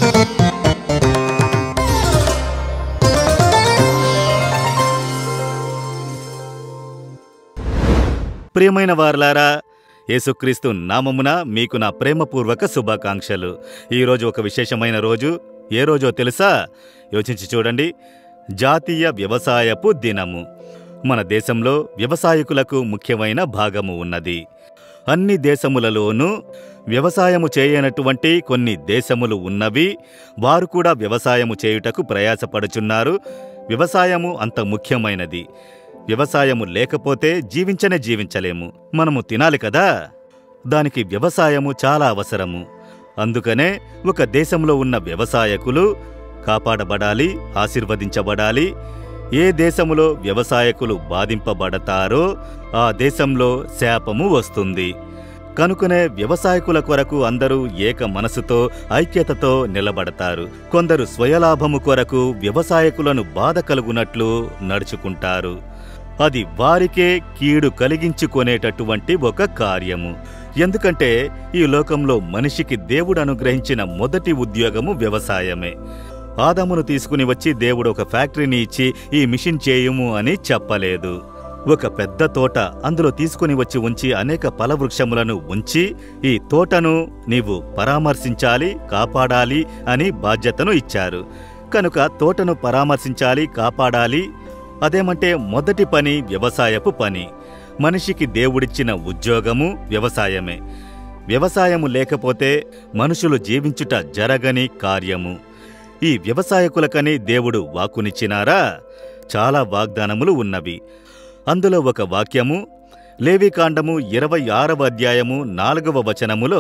ప్రియమైన వారలారా యేసుక్రీస్తు నామమున మీకు నా ప్రేమపూర్వక శుభాకాంక్షలు ఈరోజు ఒక విశేషమైన రోజు ఏ రోజో తెలుసా యోచించి చూడండి జాతీయ వ్యవసాయపు దినము మన దేశంలో వ్యవసాయకులకు ముఖ్యమైన భాగము ఉన్నది అన్ని దేశములలోనూ వ్యవసాయము చేయనటువంటి కొన్ని దేశములు ఉన్నవి వారు కూడా వ్యవసాయము చేయుటకు ప్రయాసపడుచున్నారు వ్యవసాయము అంత ముఖ్యమైనది వ్యవసాయము లేకపోతే జీవించనే జీవించలేము మనము తినాలి కదా దానికి వ్యవసాయము చాలా అవసరము అందుకనే ఒక దేశంలో ఉన్న వ్యవసాయకులు కాపాడబడాలి ఆశీర్వదించబడాలి ఏ దేశములో వ్యవసాయకులు బాధింపబడతారో ఆ దేశంలో శాపము వస్తుంది కనుకనే వ్యవసాయకుల కొరకు అందరూ ఏక మనసుతో ఐక్యతతో నిలబడతారు కొందరు స్వయలాభము కొరకు వ్యవసాయకులను బాధ కలుగునట్లు నడుచుకుంటారు అది వారికే కీడు కలిగించుకొనేటటువంటి ఒక కార్యము ఎందుకంటే ఈ లోకంలో మనిషికి దేవుడు అనుగ్రహించిన మొదటి ఉద్యోగము వ్యవసాయమే ఆదామును తీసుకుని వచ్చి దేవుడు ఒక ఫ్యాక్టరీని ఇచ్చి ఈ మిషన్ చేయుము అని చెప్పలేదు ఒక పెద్ద తోట అందులో తీసుకుని వచ్చి ఉంచి అనేక ఫలవృక్షములను ఉంచి ఈ తోటను నీవు పరామర్శించాలి కాపాడాలి అని బాధ్యతను ఇచ్చారు కనుక తోటను పరామర్శించాలి కాపాడాలి అదేమంటే మొదటి పని వ్యవసాయపు పని మనిషికి దేవుడిచ్చిన ఉద్యోగము వ్యవసాయమే వ్యవసాయము లేకపోతే మనుషులు జీవించుట జరగని కార్యము ఈ వ్యవసాయకులకని దేవుడు వాక్కునిచ్చినారా చాలా వాగ్దానములు ఉన్నవి అందులో ఒక వాక్యము లేవికాండము ఇరవై ఆరవ అధ్యాయము నాలుగవ వచనములో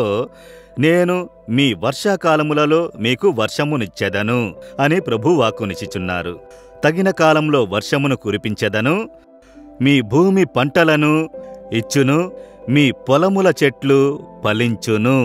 నేను మీ వర్షాకాలములలో మీకు వర్షమునిచ్చెదను అని ప్రభు వాక్కునిచ్చిచున్నారు తగిన కాలంలో వర్షమును కురిపించెదను మీ భూమి పంటలను ఇచ్చును మీ పొలముల చెట్లు ఫలించును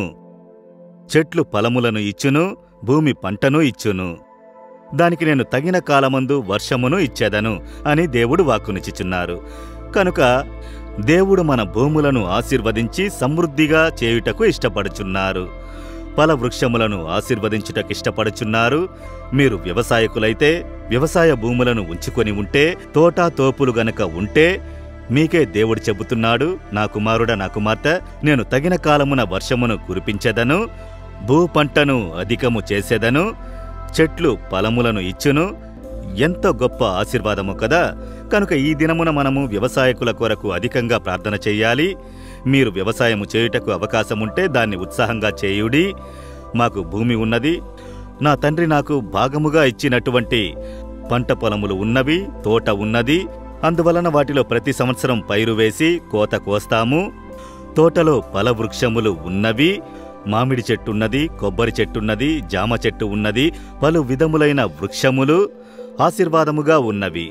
చెట్లు ఫలములను ఇచ్చును భూమి పంటను ఇచ్చును దానికి నేను తగిన కాలమందు వర్షమును ఇచ్చేదను అని దేవుడు వాక్కునిచ్చిచున్నారు కనుక దేవుడు మన భూములను ఆశీర్వదించి సమృద్ధిగా చేయుటకు ఇష్టపడుచున్నారు ఫల వృక్షములను ఆశీర్వదించుటకు ఇష్టపడుచున్నారు మీరు వ్యవసాయకులైతే వ్యవసాయ భూములను ఉంచుకొని ఉంటే తోటా తోపులు గనక ఉంటే మీకే దేవుడు చెబుతున్నాడు నా కుమారుడ నా కుమార్తె నేను తగిన కాలమున వర్షమును కురిపించెదను భూ పంటను అధికము చేసేదను చెట్లు ఫలములను ఇచ్చును ఎంత గొప్ప ఆశీర్వాదము కదా కనుక ఈ దినమున మనము వ్యవసాయకుల కొరకు అధికంగా ప్రార్థన చెయ్యాలి మీరు వ్యవసాయము చేయుటకు అవకాశముంటే దాన్ని ఉత్సాహంగా చేయుడి మాకు భూమి ఉన్నది నా తండ్రి నాకు భాగముగా ఇచ్చినటువంటి పంట పొలములు ఉన్నవి తోట ఉన్నది అందువలన వాటిలో ప్రతి సంవత్సరం పైరు వేసి కోత కోస్తాము తోటలో ఫలవృక్షములు ఉన్నవి మామిడి చెట్టున్నది కొబ్బరి చెట్టున్నది జామ చెట్టు ఉన్నది పలు విధములైన వృక్షములు ఆశీర్వాదముగా ఉన్నవి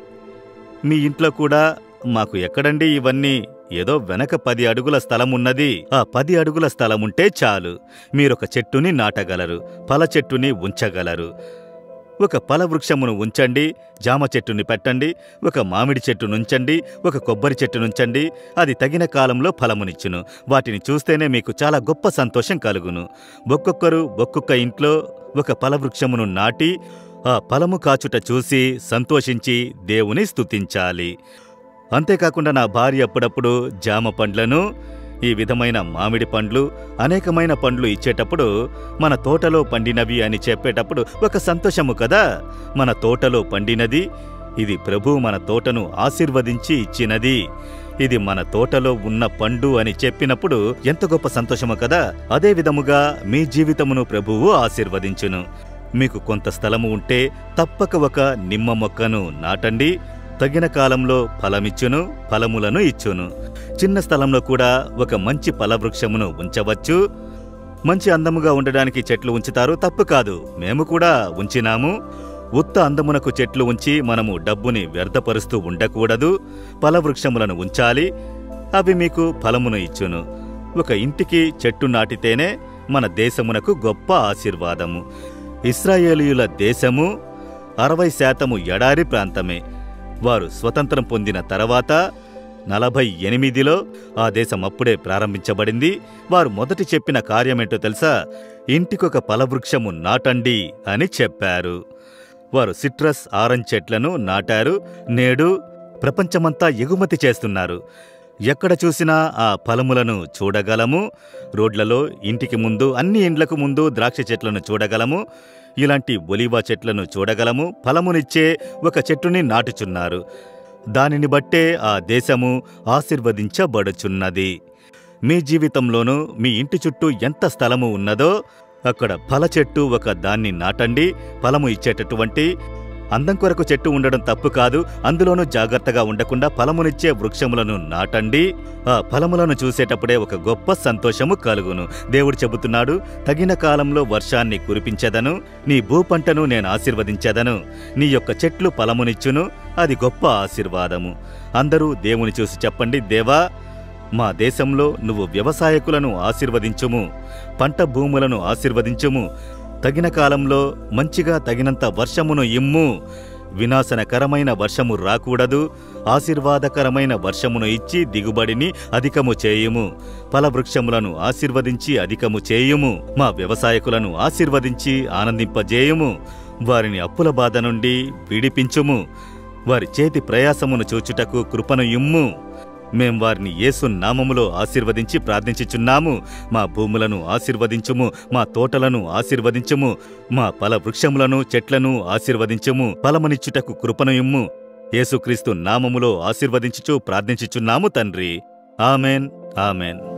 మీ ఇంట్లో కూడా మాకు ఎక్కడండి ఇవన్నీ ఏదో వెనక పది అడుగుల స్థలమున్నది ఆ పది అడుగుల స్థలముంటే చాలు మీరొక చెట్టుని నాటగలరు పల చెట్టుని ఉంచగలరు ఒక పల వృక్షమును ఉంచండి జామ చెట్టుని పెట్టండి ఒక మామిడి చెట్టునుంచండి ఒక కొబ్బరి చెట్టునుంచండి అది తగిన కాలంలో ఫలమునిచ్చును వాటిని చూస్తేనే మీకు చాలా గొప్ప సంతోషం కలుగును ఒక్కొక్కరు ఒక్కొక్క ఇంట్లో ఒక ఫలవృక్షమును నాటి ఆ ఫలము కాచుట చూసి సంతోషించి దేవుని స్తుతించాలి అంతేకాకుండా నా భార్య అప్పుడప్పుడు జామ పండ్లను ఈ విధమైన మామిడి పండ్లు అనేకమైన పండ్లు ఇచ్చేటప్పుడు మన తోటలో పండినవి అని చెప్పేటప్పుడు ఒక సంతోషము కదా మన తోటలో పండినది ఇది ప్రభు మన తోటను ఆశీర్వదించి ఇచ్చినది ఇది మన తోటలో ఉన్న పండు అని చెప్పినప్పుడు ఎంత గొప్ప సంతోషము కదా అదే విధముగా మీ జీవితమును ప్రభువు ఆశీర్వదించును మీకు కొంత స్థలము ఉంటే తప్పక ఒక నిమ్మ మొక్కను నాటండి తగిన కాలంలో ఫలమిచ్చును ఫలములను ఇచ్చును చిన్న స్థలంలో కూడా ఒక మంచి ఫలవృక్షమును ఉంచవచ్చు మంచి అందముగా ఉండడానికి చెట్లు ఉంచుతారు తప్పు కాదు మేము కూడా ఉంచినాము ఉత్త అందమునకు చెట్లు ఉంచి మనము డబ్బుని వ్యర్థపరుస్తూ ఉండకూడదు ఫలవృక్షములను ఉంచాలి అవి మీకు ఫలమును ఇచ్చును ఒక ఇంటికి చెట్టు నాటితేనే మన దేశమునకు గొప్ప ఆశీర్వాదము ఇస్రాయేలీయుల దేశము అరవై శాతము ఎడారి ప్రాంతమే వారు స్వతంత్రం పొందిన తర్వాత నలభై ఎనిమిదిలో ఆ దేశం అప్పుడే ప్రారంభించబడింది వారు మొదటి చెప్పిన కార్యమేంటో తెలుసా ఇంటికొక ఫలవృక్షము నాటండి అని చెప్పారు వారు సిట్రస్ ఆరెంజ్ చెట్లను నాటారు నేడు ప్రపంచమంతా ఎగుమతి చేస్తున్నారు ఎక్కడ చూసినా ఆ ఫలములను చూడగలము రోడ్లలో ఇంటికి ముందు అన్ని ఇండ్లకు ముందు ద్రాక్ష చెట్లను చూడగలము ఇలాంటి ఒలివా చెట్లను చూడగలము ఫలమునిచ్చే ఒక చెట్టుని నాటుచున్నారు దానిని బట్టే ఆ దేశము ఆశీర్వదించబడుచున్నది మీ జీవితంలోనూ మీ ఇంటి చుట్టూ ఎంత స్థలము ఉన్నదో అక్కడ ఫల చెట్టు ఒక దాన్ని నాటండి ఫలము ఇచ్చేటటువంటి అందం కొరకు చెట్టు ఉండడం తప్పు కాదు అందులోనూ జాగ్రత్తగా ఉండకుండా ఫలమునిచ్చే వృక్షములను నాటండి ఆ ఫలములను చూసేటప్పుడే ఒక గొప్ప సంతోషము కలుగును దేవుడు చెబుతున్నాడు తగిన కాలంలో వర్షాన్ని కురిపించెదను నీ భూపంటను నేను ఆశీర్వదించెదను నీ యొక్క చెట్లు ఫలమునిచ్చును అది గొప్ప ఆశీర్వాదము అందరూ దేవుని చూసి చెప్పండి దేవా మా దేశంలో నువ్వు వ్యవసాయకులను ఆశీర్వదించుము పంట భూములను ఆశీర్వదించుము తగిన కాలంలో మంచిగా తగినంత వర్షమును ఇమ్ము వినాశనకరమైన వర్షము రాకూడదు ఆశీర్వాదకరమైన వర్షమును ఇచ్చి దిగుబడిని అధికము చేయుము ఫలవృక్షములను ఆశీర్వదించి అధికము చేయుము మా వ్యవసాయకులను ఆశీర్వదించి ఆనందింపజేయుము వారిని అప్పుల బాధ నుండి విడిపించుము వారి చేతి ప్రయాసమును చూచుటకు కృపను ఇమ్ము మేం వారిని యేసు నామములో ఆశీర్వదించి ప్రార్థించుచున్నాము మా భూములను ఆశీర్వదించుము మా తోటలను ఆశీర్వదించుము మా ఫల వృక్షములను చెట్లను ఆశీర్వదించుము ఫలమనిచ్చుటకు కృపను ఇమ్ము యేసుక్రీస్తు నామములో ఆశీర్వదించుచు ప్రార్థించుచున్నాము తండ్రి ఆమెన్ ఆమెన్